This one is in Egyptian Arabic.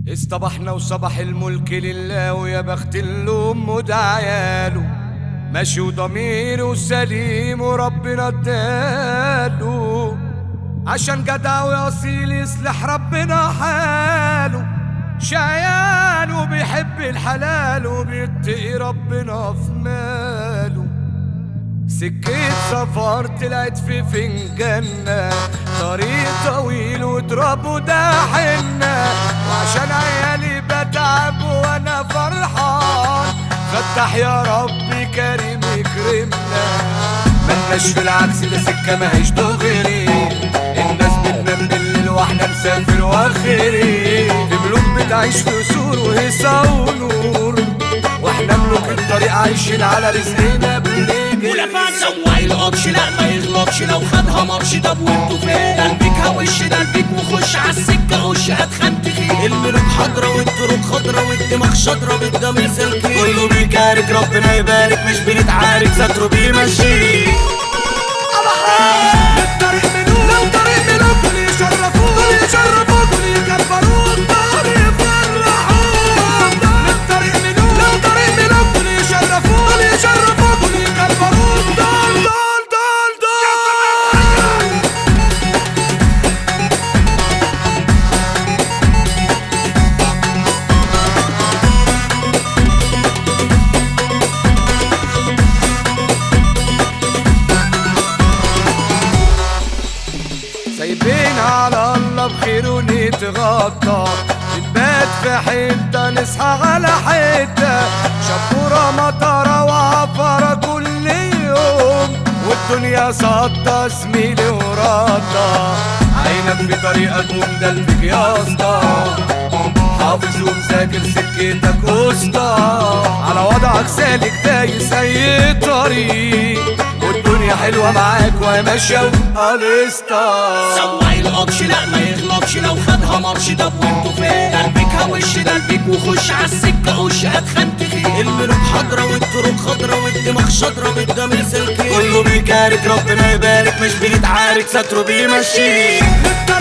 اصطبحنا وصبح الملك لله ويا بخت اللي امه ده عياله ماشي وضميره سليم وربنا اداله عشان جدع واصيل يصلح ربنا حاله شقيان وبيحب الحلال وبيتقي ربنا في ماله سكة سفر طلعت في فنجاننا طريق طويل وتراب وده حنة وعشان عيالي بتعب وانا فرحان فتح يا ربي كريم يكرمنا ملناش في العكس ده سكة ماهيش دغري الناس بتنام بالليل واحنا مسافر واخري في ملوك بتعيش في قصور وهيصة ونور واحنا ملوك الطريق عايشين على رزقنا بنجري ولفان سواق القطش لا ما يغلطش لو خدها مارش طب وانتوا فين قلبك هوش ده البيك وخش عالسكة خش هتخن تخين الملوك حضرة والطرق خضرة والدماغ شضرة بالضمير سلكين كله بيكارك ربنا يبارك مش بنتعارك ستره بيمشي الطريق ملوك لو طريق ملوك دول يشرفوك دول يشرفوك دول يكبروك دول يفرحوك الطريق ملوك لو طريق ملوك دول يشرفوك دول يشرفوك دول يكبروك دول دول دول دول سايبين على الله بخير ونتغطى نبات في حتة نصحى على حتة شبورة مطرة وعفرة كل يوم والدنيا سطة زميلي وراطة عينك في طريقك ومدلبك يا اسطى حافظ ومذاكر سكتك وسطى على وضعك سالك دايس اي طريق والدنيا حلوة معاك وهي ماشية وقلسطة سواق القطش لا ما يغلطش لو خدها مارش طب وانتوا فين قلبك هوش ده البيك وخش عالسكة خش هتخن تخين الملوك حضرة والطرق خضرة والدماغ شضرة بالضمير سلكين كله بيكارك ربنا يبارك مش بنتعارك ستره بيمشي الطريق